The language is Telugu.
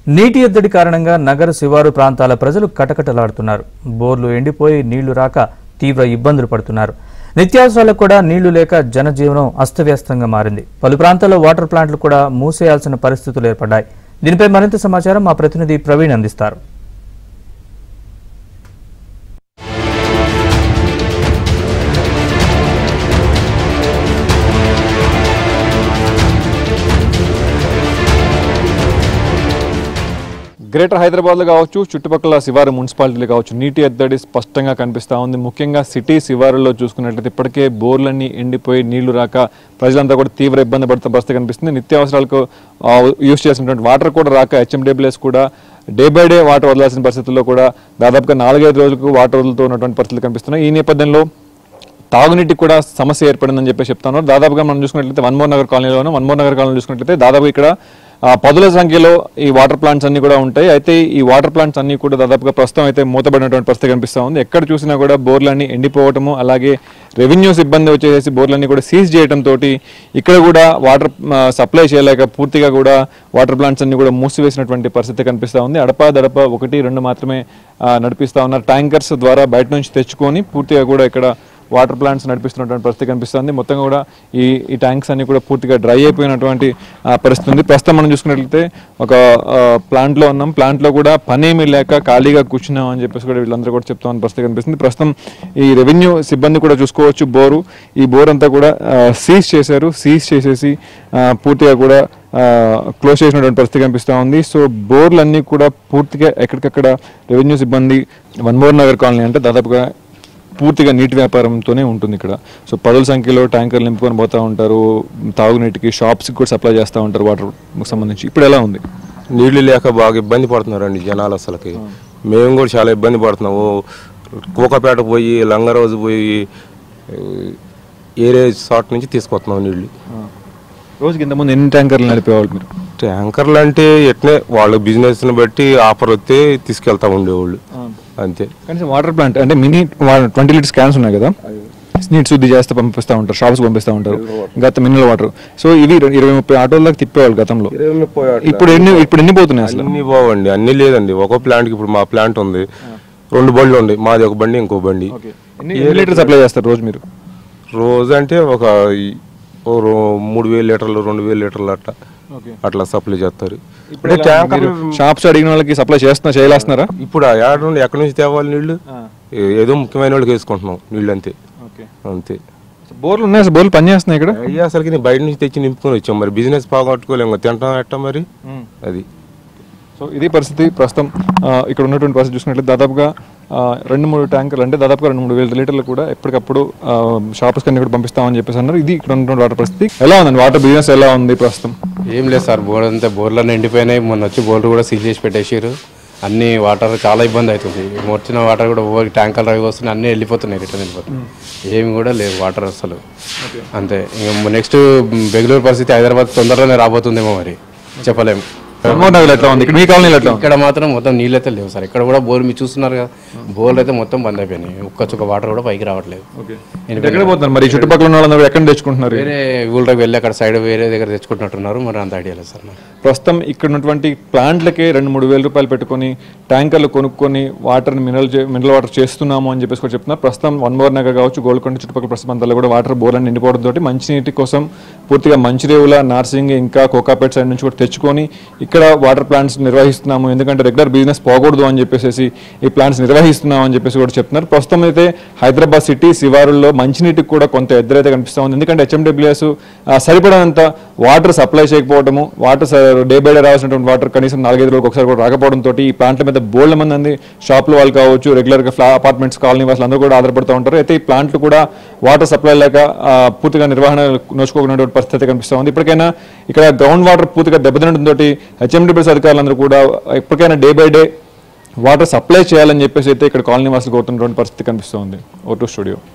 నీటి ఎద్దడి కారణంగా నగర శివారు ప్రాంతాల ప్రజలు కటకటలాడుతున్నారు బోర్లు ఎండిపోయి నీళ్లు రాక తీవ్ర ఇబ్బందులు పడుతున్నారు నిత్యావసరాలకు కూడా నీళ్లు లేక జనజీవనం అస్తవ్యస్తంగా మారింది పలు ప్రాంతాల్లో వాటర్ ప్లాంట్లు కూడా మూసేయాల్సిన పరిస్థితులు ఏర్పడ్డాయి దీనిపై మరింత సమాచారం మా ప్రతినిధి ప్రవీణ్ అందిస్తారు గ్రేటర్ హైదరాబాద్లో కావచ్చు చుట్టుపక్కల శివారు మున్సిపాలిటీలు కావచ్చు నీటి ఎద్దడి స్పష్టంగా కనిపిస్తూ ఉంది ముఖ్యంగా సిటీ శివారులో చూసుకున్నట్లయితే ఇప్పటికే బోర్లన్నీ ఎండిపోయి నీళ్లు రాక ప్రజలంతా కూడా తీవ్ర ఇబ్బంది పడుతున్న పరిస్థితి కనిపిస్తుంది నిత్యావసరాలకు ఆ, యూజ్ చేసినటువంటి వాటర్ కూడా రాక హెచ్ఎండబ్ల్యూఎస్ కూడా డే బై డే వాటర్ వదలాల్సిన పరిస్థితుల్లో కూడా దాదాపుగా నాలుగైదు రోజులకు వాటర్ వదులుతూ ఉన్నటువంటి పరిస్థితులు కనిపిస్తున్నాయి ఈ నేపథ్యంలో తాగునీటికి కూడా సమస్య ఏర్పడిందని చెప్పి చెప్తాను దాదాపుగా మనం చూసుకున్నట్లయితే వన్మోర్ నగర్ కాలనీలోను వన్మోర్ నగర్ కాలనీలో చూసుకున్నట్లయితే దాదాపు ఇక్కడ ఆ, పదుల సంఖ్యలో ఈ వాటర్ ప్లాంట్స్ అన్ని కూడా ఉంటాయి అయితే ఈ వాటర్ ప్లాంట్స్ అన్ని కూడా దాదాపుగా ప్రస్తుతం అయితే మూతబడినటువంటి పరిస్థితి కనిపిస్తూ ఉంది ఎక్కడ చూసినా కూడా బోర్లన్నీ ఎండిపోవటము అలాగే రెవెన్యూ సిబ్బంది వచ్చేసి బోర్లన్నీ కూడా సీజ్ చేయడం తోటి ఇక్కడ కూడా వాటర్ సప్లై చేయలేక పూర్తిగా కూడా వాటర్ ప్లాంట్స్ అన్ని కూడా మూసివేసినటువంటి పరిస్థితి కనిపిస్తూ ఉంది అడప దడప ఒకటి రెండు మాత్రమే ఆ, నడిపిస్తా ఉన్నారు ట్యాంకర్స్ ద్వారా బయట నుంచి తెచ్చుకొని పూర్తిగా కూడా ఇక్కడ వాటర్ ప్లాంట్స్ నడిపిస్తున్నటువంటి పరిస్థితి కనిపిస్తుంది మొత్తం కూడా ఈ ఈ ట్యాంక్స్ అన్ని కూడా పూర్తిగా డ్రై అయిపోయినటువంటి ఆ, పరిస్థితి ఉంది ప్రస్తుతం మనం చూసుకున్నట్లయితే ఒక ఆ, plant లో ఉన్నాం Plant లో కూడా పనేమీ లేక ఖాళీగా కూర్చున్నాం అని చెప్పేసి కూడా వీళ్ళందరూ కూడా చెప్తా ఉన్న పరిస్థితి కనిపిస్తుంది ప్రస్తుతం ఈ రెవెన్యూ సిబ్బంది కూడా చూసుకోవచ్చు బోరు ఈ బోర్ అంతా కూడా సీజ్ చేశారు సీజ్ చేసేసి ఆ, పూర్తిగా కూడా క్లోజ్ చేసినటువంటి పరిస్థితి కనిపిస్తూ ఉంది సో బోర్లు అన్నీ కూడా పూర్తిగా ఎక్కడికక్కడ రెవెన్యూ సిబ్బంది వన్ మోర్ నగర్ కాలనీ అంటే దాదాపుగా పూర్తిగా నీటి వ్యాపారంతోనే ఉంటుంది ఇక్కడ సో పదుల సంఖ్యలో ట్యాంకర్లు నింపుకొని పోతూ ఉంటారు తాగునీటికి షాప్స్కి కూడా సప్లై చేస్తూ ఉంటారు వాటర్ సంబంధించి ఇప్పుడు ఎలా ఉంది నీళ్లు లేక బాగా ఇబ్బంది పడుతున్నారండి జనాలు అసలుకి మేము కూడా చాలా ఇబ్బంది పడుతున్నాము కూకపేట పోయి లంగరోజు పోయి ఏ, ఏరే చోట నుంచి తీసుకొస్తున్నాం నీళ్లు రోజుకి ఇంతకుముందు ఎన్ని ట్యాంకర్లు నడిపేవాళ్ళు మీరు ట్యాంకర్లు అంటే ఎట్నే వాళ్ళ బిజినెస్ని బట్టి ఆఫర్ వస్తే తీసుకెళ్తా ఉండేవాళ్ళు అంతే కనీసం వాటర్ ప్లాంట్ అంటే మినీ ట్వంటీ లీటర్స్ క్యాన్స్ ఉన్నాయి కదా నీటి శుద్ధి చేస్తే పంపిస్తూ ఉంటారు షాప్స్ పంపిస్తూ ఉంటారు గత మినరల్ వాటర్ సో ఇవి రె- ఇరవై ముప్పై ఆటోల దాకా తిప్పేవాళ్ళు గతంలో ఇప్పుడు ఎన్ని ఇప్పుడు ఎన్ని పోతున్నాయి అసలు అన్ని బావండి అన్ని లేదండి ఒక ప్లాంట్కి ఇప్పుడు మా ప్లాంట్ ఉంది రెండు బండ్లు ఉంది మాది ఒక బండి ఇంకో బండి ఎన్ని ఎన్ని లీటర్ సప్లై చేస్తారు రోజు మీరు రోజు అంటే ఒక ఈ- ఓ రో- మూడు వేలు లీటర్లు రెండు వేలు లీటర్లు అట్లా అట్లా సప్లై చేస్తారు ఇప్పుడు ట్యాంకర్ షాప్స్ అడిగిన వాళ్ళకి సప్లై చేస్తున్నా చేయలేస్తున్నారా ఇప్పుడు ఆ ఏడ నుండి ఎక్కడి నుంచి తేవాలి నీళ్లు ఏ- ఏదో ముఖ్యమైన వాళ్ళకి వేసుకుంటున్నాం నీళ్ళు అంతే అంతే బోర్లు ఉన్నాయి అసలు బోర్లు పనిచేస్తున్నాయి ఇక్కడ అయ్యా అసలుకి నేను బయట నుంచి తెచ్చి నింపుకొని వచ్చాం మరి బిజినెస్ బాగొట్టుకోలేము తింటాం ఎట్టా మరి అది సో ఇది పరిస్థితి ప్రస్తుతం ఆ, ఇక్కడ ఉన్నటువంటి పరిస్థితి చూసినట్లయితే దాదాపుగా ఆ, రెండు మూడు ట్యాంకర్లు అంటే దాదాపుగా రెండు మూడు వేల లీటర్లు కూడా ఎప్పటికప్పుడు షాప్స్ కన్నీ కూడా పంపిస్తామని చెప్పేసి అన్నారు ఇది ఇక్కడ ఉన్నటువంటి వాటర్ పరిస్థితి ఎలా ఉందండి వాటర్ బిజినెస్ ఎలా ఉంది ప్రస్తుతం ఏం లేదు సార్ బోర్ అంతా బోర్లన్నీ ఎండిపోయినాయి మొన్న వచ్చి బోర్లు కూడా సీల్ చేసి పెట్టేసారు అన్ని వాటర్ చాలా ఇబ్బంది అవుతుంది వచ్చిన వాటర్ కూడా ఓ ట్యాంకర్లు అవి వస్తున్నాయి అన్నీ వెళ్ళిపోతున్నాయి రిటర్న్ వెళ్ళిపోతున్నాయి ఏమి కూడా లేదు వాటర్ అసలు అంతే ఇంకా నెక్స్ట్ బెంగళూరు పరిస్థితి హైదరాబాద్ తొందరలోనే రాబోతుందేమో మరి చెప్పలేము మన్మోహన్ నగర్ ఎట్లా ఉంది ఇక్కడ మీ కాలనీలో ఎట్లా ఉంది ఇక్కడ మాత్రం మొత్తం నీళ్ళు అయితే లేవు సార్ ఇక్కడ కూడా బోర్ మీరు చూస్తున్నారు కదా బోర్లు అయితే మొత్తం బంద్ అయిపోయినాయి ఒక్క చుక్క వాటర్ కూడా పైకి రావట్లేదు ఎక్కడ పోతున్నారు మరి ఈ చుట్టుపక్కల ఉన్న వాళ్ళందరూ ఎక్కడ తెచ్చుకుంటున్నారు వేరే ఊళ్ళకి వెళ్ళి అక్కడ సైడ్ వేరే దగ్గర తెచ్చుకుంటున్నట్టున్నారు మరి అంత ఐడియా లేదు సార్ నాకు ప్రస్తుతం ఇక్కడ ఉన్నటువంటి ప్లాంట్లకే రెండు మూడు వేల రూపాయలు పెట్టుకొని ట్యాంకర్లు కొనుక్కొని వాటర్ మినరల్ మినరల్ వాటర్ చేస్తున్నాము అని చెప్పేసి కూడా చెప్తున్నారు ప్రస్తుతం వన్ మోర్ నగర్ కావచ్చు గోల్కొండ చుట్టుపక్కల ప్రస్తుతం అంతా కూడా వాటర్ బోర్ అని నిండిపోవడం తోటి మంచినీటి కోసం పూర్తిగా మంచిరేవుల నార్సింగ్ ఇంకా కోకాపేట్ సైడ్ నుంచి కూడా తెచ్చుకొని ఇక్కడ వాటర్ ప్లాంట్స్ నిర్వహిస్తున్నాము ఎందుకంటే రెగ్యులర్ బిజినెస్ పోకూడదు అని చెప్పేసి ఈ ప్లాంట్స్ నిర్వహిస్తున్నాము అని చెప్పేసి కూడా చెప్తున్నారు ప్రస్తుతం అయితే హైదరాబాద్ సిటీ శివారుల్లో మంచినీటికి కూడా కొంత ఎదురైతే కనిపిస్తూ ఉంది ఎందుకంటే హెచ్ఎండబ్ల్యూఎస్ సరిపడినంత వాటర్ సప్లై చేయకపోవడము వాటర్ డే బై డే రావాల్సినటువంటి వాటర్ కనీసం నాలుగైదు రోజులకు ఒకసారి కూడా రాకపోవడం తోటి ఈ ప్లాంట్ల మీద బోల్డ్ మంది షాపుల వాళ్ళు కావచ్చు రెగ్యులర్గా ఫ్లా అపార్ట్మెంట్స్ కాలనీ వాసులు అందరూ కూడా ఆధారపడుతూ ఉంటారు అయితే ఈ ప్లాంట్లు కూడా వాటర్ సప్లై లేక ఆ, పూర్తిగా నిర్వహణ నోచుకోకున్నటువంటి పరిస్థితి కనిపిస్తూ ఉంది ఇప్పటికైనా ఇక్కడ గ్రౌండ్ వాటర్ పూర్తిగా దెబ్బతినడంతో హెచ్ఎండిబిఎస్ అధికారులందరూ కూడా ఎప్పటికైనా day by day water supply చేయాలని చెప్పేసి అయితే ఇక్కడ కాలనీ వాసులు కోరుతున్నటువంటి పరిస్థితి కనిపిస్తూ ఉంది ఓ టు స్టూడియో